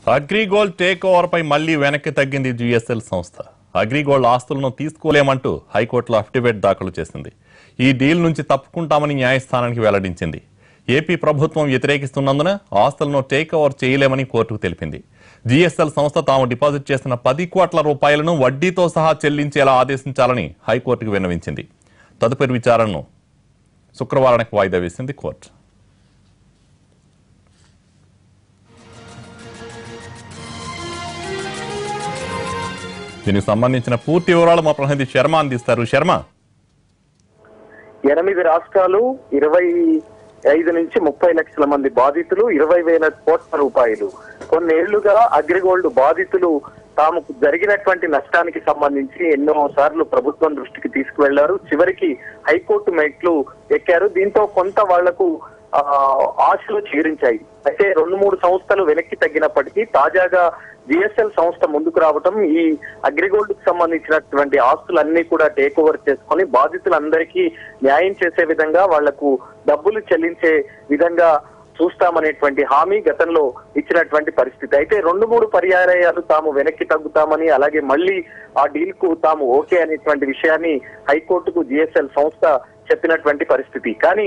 AgriGold take over పై మళ్లీ వెనక్కి తగ్గింది జిఎస్ఎల్ సంస్థ అగ్రిగోల్డ్ ఆస్తులను తీసుకోలేమంటూ హైకోర్టులో అఫిడవిట్ దాఖలు చేసింది ఈ డీల్ నుంచి తప్పుకుంటామని న్యాయస్థానానికి వెల్లడించింది ఏపీ ప్రభుత్వం వ్యతిరేకిస్తున్నందున ఆస్తులను టేక్ ఓవర్ చేయలేమని కోర్టుకు తెలిపింది జిఎస్ఎల్ సంస్థ తాము డిపాజిట్ చేసిన పది కోట్ల రూపాయలను వడ్డీతో సహా చెల్లించేలా ఆదేశించాలని హైకోర్టుకు విన్నవించింది తదుపరి విచారణను శుక్రవారానికి వాయిదా వేసింది కోర్టు దీనికి సంబంధించిన పూర్తి వివరాలు మా ప్రతినిధి శర్మ అందిస్తారు శర్మ ఎనిమిది రాష్ట్రాలు ఇరవై ఐదు నుంచి ముప్పై లక్షల మంది బాధితులు ఇరవై వేల కోట్ల రూపాయలు కొన్నేళ్లుగా అగ్రిగోల్డ్ బాధితులు తాము జరిగినటువంటి నష్టానికి సంబంధించి ఎన్నో సార్లు ప్రభుత్వం దృష్టికి తీసుకువెళ్లారు చివరికి హైకోర్టు మెట్లు ఎక్కారు దీంతో కొంత వాళ్లకు ఆ, ఆశలు చీరించాయి అయితే రెండు మూడు సంస్థలు వెనక్కి తగ్గినప్పటికీ తాజాగా జిఎస్ఎల్ సంస్థ ముందుకు రావటం ఈ అగ్రిగోల్డ్ కు సంబంధించినటువంటి ఆస్తులన్నీ కూడా టేక్ ఓవర్ చేసుకొని బాధితులందరికీ న్యాయం చేసే విధంగా వాళ్లకు డబ్బులు చెల్లించే విధంగా చూస్తామనేటువంటి హామీ గతంలో ఇచ్చినటువంటి పరిస్థితి అయితే రెండు మూడు పర్యాయాలు తాము వెనక్కి తగ్గుతామని అలాగే మళ్ళీ ఆ డీల్ కు తాము ఓకే అనేటువంటి విషయాన్ని హైకోర్టుకు జిఎస్ఎల్ సంస్థ చెప్పినటువంటి పరిస్థితి కానీ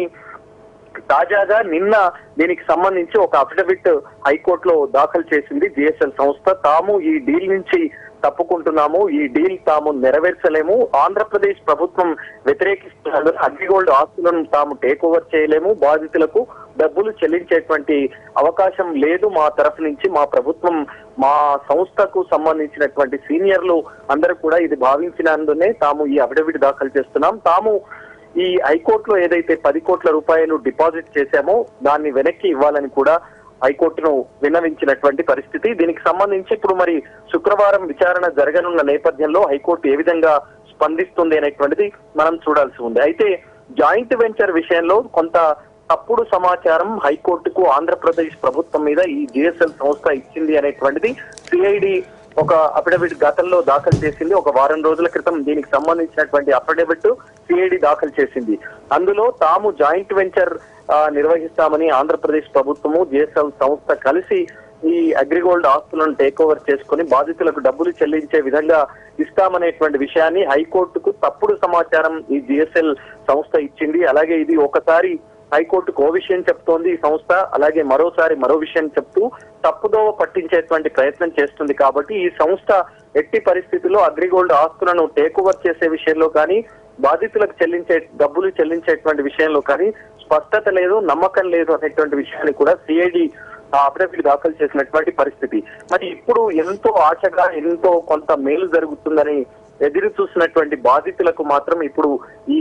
తాజాగా నిన్న దీనికి సంబంధించి ఒక అఫిడవిట్ హైకోర్టులో దాఖలు చేసింది జిఎస్ఎల్ సంస్థ తాము ఈ డీల్ నుంచి తప్పుకుంటున్నాము ఈ డీల్ తాము నెరవేర్చలేము ఆంధ్రప్రదేశ్ ప్రభుత్వం వ్యతిరేకిస్తున్నారు అగ్రిగోల్డ్ ఆస్తులను తాము టేక్ ఓవర్ చేయలేము బాధితులకు డబ్బులు చెల్లించేటువంటి అవకాశం లేదు మా తరఫు నుంచి మా ప్రభుత్వం మా సంస్థకు సంబంధించినటువంటి సీనియర్లు అందరూ కూడా ఇది భావించినందునే తాము ఈ అఫిడవిట్ దాఖలు చేస్తున్నాం తాము ఈ హైకోర్టులో ఏదైతే పది కోట్ల రూపాయలు డిపాజిట్ చేశామో దాన్ని వెనక్కి ఇవ్వాలని కూడా హైకోర్టును విన్నవించినటువంటి పరిస్థితి దీనికి సంబంధించి ఇప్పుడు మరి శుక్రవారం విచారణ జరగనున్న నేపథ్యంలో హైకోర్టు ఏ విధంగా స్పందిస్తుంది అనేటువంటిది మనం చూడాల్సి ఉంది అయితే జాయింట్ వెంచర్ విషయంలో కొంత తప్పుడు సమాచారం హైకోర్టుకు ఆంధ్రప్రదేశ్ ప్రభుత్వం మీద ఈ జిఎస్ఎల్ సంస్థ ఇచ్చింది అనేటువంటిది సిఐడి ఒక అఫిడవిట్ గతంలో దాఖలు చేసింది ఒక వారం రోజుల క్రితం దీనికి సంబంధించినటువంటి అఫిడవిట్ సిఐడి దాఖలు చేసింది అందులో తాము జాయింట్ వెంచర్ ఆ, నిర్వహిస్తామని ఆంధ్రప్రదేశ్ ప్రభుత్వము జిఎస్ఎల్ సంస్థ కలిసి ఈ అగ్రిగోల్డ్ ఆస్తులను టేక్ ఓవర్ చేసుకుని బాధితులకు డబ్బులు చెల్లించే విధంగా ఇస్తామనేటువంటి విషయాన్ని హైకోర్టుకు తప్పుడు సమాచారం ఈ జిఎస్ఎల్ సంస్థ ఇచ్చింది అలాగే ఇది ఒకసారి హైకోర్టుకు ఓ విషయం చెప్తోంది ఈ సంస్థ అలాగే మరోసారి మరో విషయం చెప్తూ తప్పుదోవ పట్టించేటువంటి ప్రయత్నం చేస్తుంది కాబట్టి ఈ సంస్థ ఎట్టి పరిస్థితుల్లో అగ్రిగోల్డ్ ఆస్తులను టేక్ ఓవర్ చేసే విషయంలో కానీ బాధితులకు చెల్లించే డబ్బులు చెల్లించేటువంటి విషయంలో కానీ స్పష్టత లేదు నమ్మకం లేదు అనేటువంటి విషయాన్ని కూడా సిఐడి అఫిడవిట్ దాఖలు చేసినటువంటి పరిస్థితి మరి ఇప్పుడు ఎంతో ఆశగా ఎంతో కొంత మేలు జరుగుతుందని ఎదురు చూసినటువంటి బాధితులకు మాత్రం ఇప్పుడు ఈ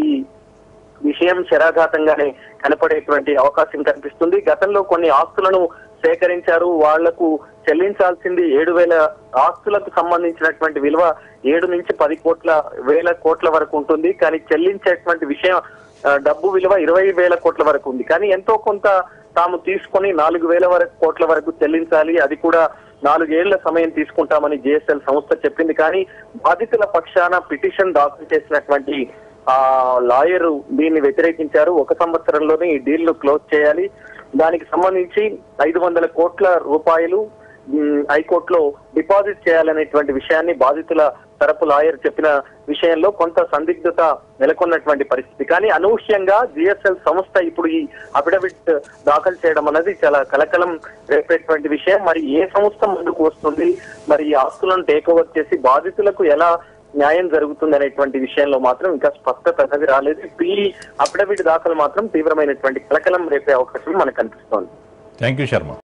విషయం శరాఘాతంగానే కనపడేటువంటి అవకాశం కనిపిస్తుంది గతంలో కొన్ని ఆస్తులను సేకరించారు వాళ్లకు చెల్లించాల్సింది ఏడు వేల ఆస్తులకు సంబంధించినటువంటి విలువ ఏడు నుంచి పది కోట్ల వేల కోట్ల వరకు ఉంటుంది కానీ చెల్లించేటువంటి విషయం ఆ, డబ్బు విలువ ఇరవై వేల కోట్ల వరకు ఉంది కానీ ఎంతో కొంత తాము తీసుకొని నాలుగు వేల వరకు కోట్ల వరకు చెల్లించాలి అది కూడా నాలుగేళ్ల సమయం తీసుకుంటామని జిఎస్ఎల్ సంస్థ చెప్పింది కానీ బాధితుల పక్షాన పిటిషన్ దాఖలు చేసినటువంటి ఆ లాయర్ దీన్ని వ్యతిరేకించారు ఒక సంవత్సరంలోనే ఈ డీల్ ను క్లోజ్ చేయాలి దానికి సంబంధించి ఐదు వందల కోట్ల రూపాయలు ఉమ్, హైకోర్టులో డిపాజిట్ చేయాలనేటువంటి విషయాన్ని బాధితుల తరపు లాయర్ చెప్పిన విషయంలో కొంత సందిగ్ధత నెలకొన్నటువంటి పరిస్థితి కానీ అనూహ్యంగా జిఎస్ఎల్ సంస్థ ఇప్పుడు ఈ అఫిడవిట్ దాఖలు చేయడం అనేది చాలా కలకలం రేపేటువంటి విషయం మరి ఏ సంస్థ ముందుకు వస్తుంది మరి ఈ ఆస్తులను టేక్ ఓవర్ చేసి బాధితులకు ఎలా న్యాయం జరుగుతుంది అనేటువంటి విషయంలో మాత్రం ఇంకా స్పష్టత అనేది రాలేదు ఈ అఫిడవిట్ దాఖలు మాత్రం తీవ్రమైనటువంటి కలకలం రేపే అవకాశం మనకు కనిపిస్తోంది థ్యాంక్ యూ శర్మ